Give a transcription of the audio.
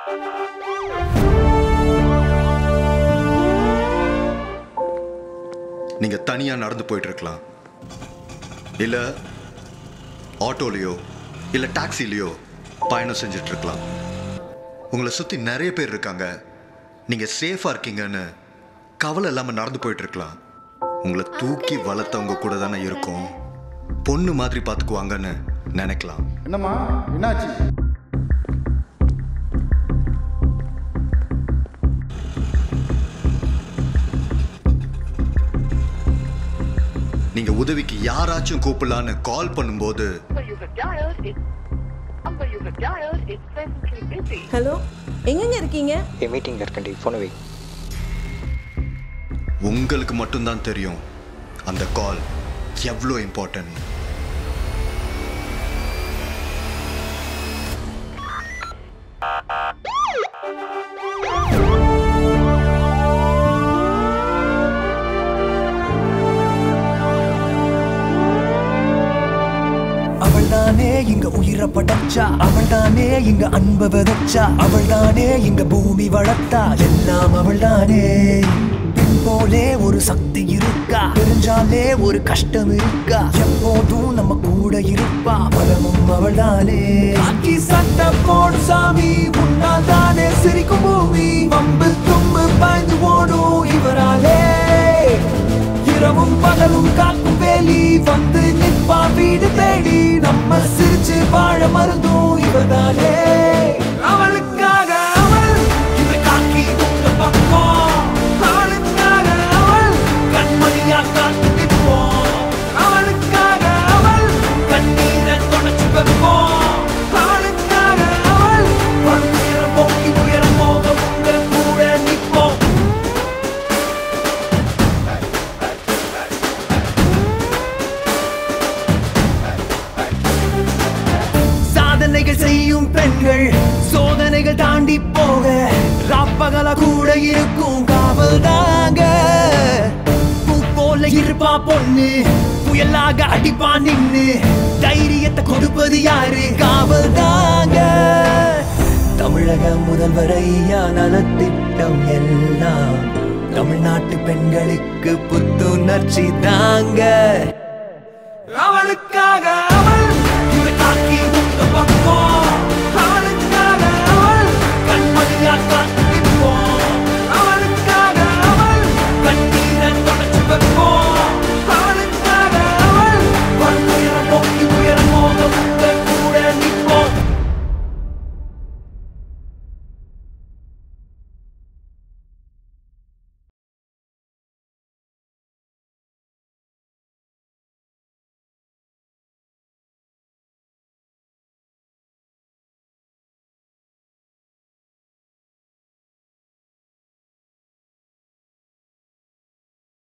நீங்க தனியா நடந்து போயிட்டு இருக்கலாம் இல்ல ஆட்டோலயோ இல்ல டாக்ஸிலயோ பயணம் செஞ்சுட்டு இருக்கலாம் உங்களை சுத்தி நிறைய பேர் இருக்காங்க நீங்க சேஃபா இருக்கீங்கன்னு கவலை இல்லாம நடந்து போயிட்டு இருக்கலாம் உங்களை தூக்கி வளர்த்தவங்க கூட தானே இருக்கும் பொண்ணு மாதிரி பார்த்துக்குவாங்கன்னு நினைக்கலாம் என்னம்மா என்னாச்சு நீங்க உதவிக்கு யாராச்சும் கூப்பிடலான்னு கால் பண்ணும்போது number you have dialed is number you have dialed is presently busy. Hello எங்கெங்க இருக்கீங்க ஏ மீட்டிங்கில் இருக்கண்டி ஃபோனை வை உங்களுக்கு மட்டும்தான் தெரியும் அந்த கால் எவ்வளோ இம்பார்ட்டன்ட் அவள்தானே இங்க உயிரை படைச்சா அவள்தானே இங்க அன்ப விதைச்சா அவள்தானே இங்க பூமி வளர்த்தா எல்லாம் அவள்தானே பின் போலே ஒரு சக்தி இருக்கா தெரிஞ்சாலே ஒரு கஷ்டம் இருக்கா எப்போதும் நம்ம கூட இருப்பா பலமும் அவள்தானே காக்கி சட்டை போடு சாமி உன்னால் தானே சிரிக்கும் பூமி வம்பு தும்பு பாய்ந்து ஓடும் இவராலே இரவும் பகலும் காக்கும் வேலி வந்து நிற்பா வீடு தேடி நம்ம சிரிச்சு வாழ மருந்தும் இவதானே அவளுக்காக அவள் இந்த காக்கி உங்க பக்கம் அவளுக்காக அவள் கண்மணியா காத்து நிற்போம் அவளுக்காக அவள் கண்ணீரை தொடச்சு வைப்போம் அவளுக்காக அவள் உயரம் போக்கி உயரம் போக உங்க கூட நிற்போம் சாதனைகள் செய்யும் பெண்கள் சோதனைகள் தாண்டி போக ராப்பகல கூட இருக்கும் காவல் தாங்க பூ போல இருப்பா பொண்ணு புயலாக அடிப்பா நின்னு தைரியத்தை கொடுப்பது யாரு காவல் தாங்க தமிழக முதல்வர் ஐயா நலத்திட்டம் எல்லாம் தமிழ்நாட்டு பெண்களுக்கு புத்துணர்ச்சி தாங்க அவளுக்காக அவள்